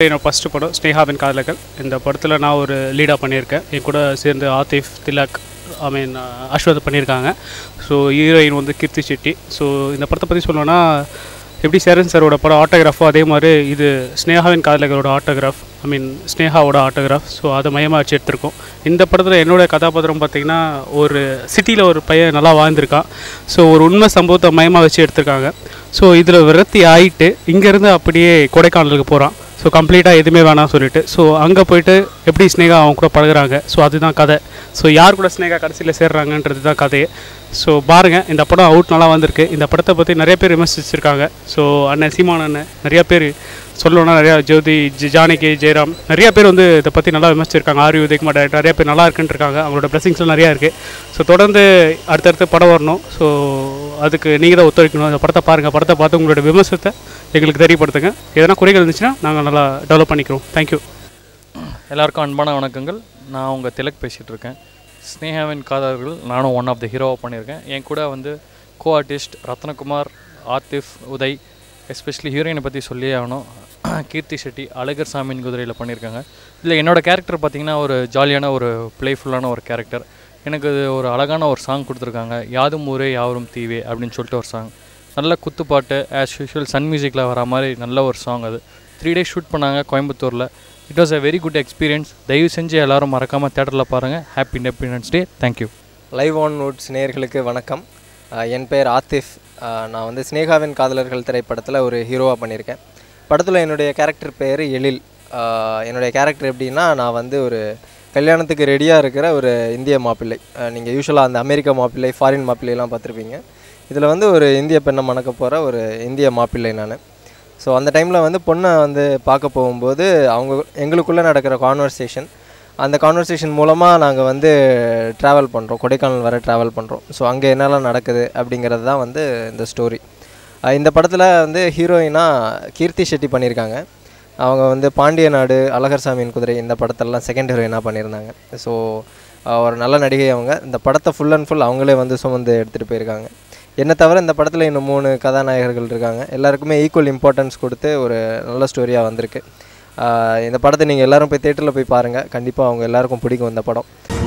என்னோட ஃபஸ்ட்டு படம் ஸ்னேகாவின் காதலர்கள் இந்த படத்தில் நான் ஒரு லீடாக பண்ணியிருக்கேன் என் கூட சேர்ந்து ஆதிஃப் திலக் ஐ மீன் அஸ்வத் பண்ணியிருக்காங்க ஸோ ஹீரோயின் வந்து கீர்த்தி செட்டி ஸோ இந்த படத்தை பற்றி சொல்லணும்னா எப்படி சேரன் சாரோட படம் ஆட்டோகிராஃபோ அதே மாதிரி இது ஸ்னேகாவின் காதலர்களோட ஆட்டோகிராஃப் ஐ மீன் ஸ்னேகாவோட ஆட்டோகிராஃப் ஸோ அதை மையமாக வச்சு எடுத்திருக்கோம் இந்த படத்தில் என்னோட கதாபாத்திரம் பார்த்திங்கன்னா ஒரு சிட்டியில் ஒரு பையன் நல்லா வாழ்ந்திருக்கான் ஸோ ஒரு உண்மை சம்பவத்தை மையமாக வச்சு எடுத்திருக்காங்க ஸோ இதில் விரக்தி ஆகிட்டு இங்கேருந்து அப்படியே கொடைக்கானலுக்கு போகிறான் ஸோ கம்ப்ளீட்டாக எதுவுமே வேணாம் சொல்லிட்டு ஸோ அங்கே போயிட்டு எப்படி ஸ்னேகா அவங்க கூட பழகுறாங்க ஸோ அதுதான் கதை ஸோ யார் கூட ஸ்னேகா கடைசியில் சேர்றாங்கன்றது தான் கதையே ஸோ பாருங்கள் இந்த படம் அவுட் நல்லா வந்திருக்கு இந்த படத்தை பற்றி நிறைய பேர் விமர்சிச்சிருக்காங்க ஸோ அண்ணன் சீமான் அண்ணன் நிறைய பேர் சொல்லணும்னா நிறையா ஜோதி ஜி- ஜானகி ஜெயராம் நிறைய பேர் வந்து இதை பற்றி நல்லா விமர்சிச்சிருக்காங்க ஆர்வி உதயகுமார் director நிறைய பேர் நல்லா இருக்குன்னு இருக்காங்க அவங்களோட பிளஸிங்ஸ்லாம் நிறையா இருக்குது ஸோ தொடர்ந்து அடுத்தடுத்து படம் வரணும் ஸோ அதுக்கு நீங்கள் தான் ஒத்துழைக்கணும் அந்த படத்தை பாருங்கள் படத்தை பார்த்து உங்களோட விமர்சனத்தை எங்களுக்கு தெரியப்படுத்துங்க எதனா குறைகள் இருந்துச்சுன்னா நாங்கள் நல்லா டெவலப் பண்ணிக்கிறோம் தேங்க்யூ எல்லாருக்கும் அன்பான வணக்கங்கள் நான் உங்கள் திலக் பேசிகிட்டு இருக்கேன் ஸ்னேகாவின் காதலர்கள் நானும் ஒன் ஆஃப் த ஹீரோவாக பண்ணியிருக்கேன் என் கூட வந்து co artist Ratnakumar Athif Uday especially ஹீரோயினை பற்றி சொல்லியே ஆகணும் கீர்த்தி செட்டி அழகர் சாமியின் குதிரையில் பண்ணியிருக்காங்க இதில் என்னோடய கேரக்டர் பார்த்திங்கன்னா ஒரு ஜாலியான ஒரு ப்ளேஃபுல்லான ஒரு கேரக்டர் எனக்கு இது ஒரு அழகான ஒரு சாங் கொடுத்துருக்காங்க யாதும் ஊரே யாவரும் தீவே அப்படின்னு சொல்லிட்டு ஒரு சாங் நல்ல குத்துப்பாட்டு ஆஸ் யூஷுவல் சன் மியூசிக்கில் வர மாதிரி நல்ல ஒரு சாங் அது த்ரீ டேஸ் ஷூட் பண்ணாங்க கோயம்புத்தூரில் it was a very good experience தயவு செஞ்சு எல்லாரும் மறக்காமல் தேட்டரில் பாருங்கள் happy independence day thank you live on notes நேயர்களுக்கு வணக்கம் அஹ் என் பெயர் ஆத்திஃப் அஹ் நான் வந்து ஸ்னேகாவின் காதலர்கள் திரைப்படத்தில் ஒரு ஹீரோவாக பண்ணியிருக்கேன் படத்தில் என்னுடைய கேரக்டர் பேர் எழில் அஹ் என்னுடைய கேரக்டர் எப்படின்னா நான் வந்து ஒரு கல்யாணத்துக்கு ரெடியாக இருக்கிற ஒரு இந்திய மாப்பிள்ளை நீங்கள் யூஸ்வலாக அந்த அமெரிக்க மாப்பிள்ளை ஃபாரின் மாப்பிள்ளைலாம் பார்த்துருப்பீங்க இதில் வந்து ஒரு இந்திய பெண்ணை மணக்க போகிற ஒரு இந்திய மாப்பிள்ளை நான் ஸோ அந்த டைமில் வந்து பொண்ணை வந்து பார்க்க போகும்போது அவங்க எங்களுக்குள்ளே நடக்கிற கான்வர்சேஷன் அந்த கான்வர்சேஷன் மூலமாக நாங்கள் வந்து ட்ராவல் பண்ணுறோம் கொடைக்கானல் வர ட்ராவல் பண்ணுறோம் ஸோ அங்கே என்னெல்லாம் நடக்குது அப்படிங்கிறது தான் வந்து இந்த ஸ்டோரி இந்த படத்தில் வந்து ஹீரோயினாக கீர்த்தி செட்டி பண்ணியிருக்காங்க அவங்க வந்து பாண்டிய நாடு அழகர் சாமியின் குதிரை இந்த படத்தெல்லாம் செகண்ட் ஹீரோயினாக பண்ணியிருந்தாங்க ஸோ ஒரு நல்ல நடிகை அவங்க இந்த படத்தை ஃபுல் அண்ட் ஃபுல் அவங்களே வந்து சுமந்து எடுத்துகிட்டு போயிருக்காங்க என்னை தவிர இந்த படத்தில் இன்னும் மூணு கதாநாயகர்கள் இருக்காங்க எல்லாருக்குமே ஈக்குவல் இம்பார்ட்டன்ஸ் கொடுத்து ஒரு நல்ல ஸ்டோரியாக வந்திருக்கு ஆஹ் இந்த படத்தை நீங்கள் எல்லாரும் போய் தேட்டரில் போய் பாருங்கள் கண்டிப்பாக அவங்க எல்லாருக்கும் பிடிக்கும் இந்த படம்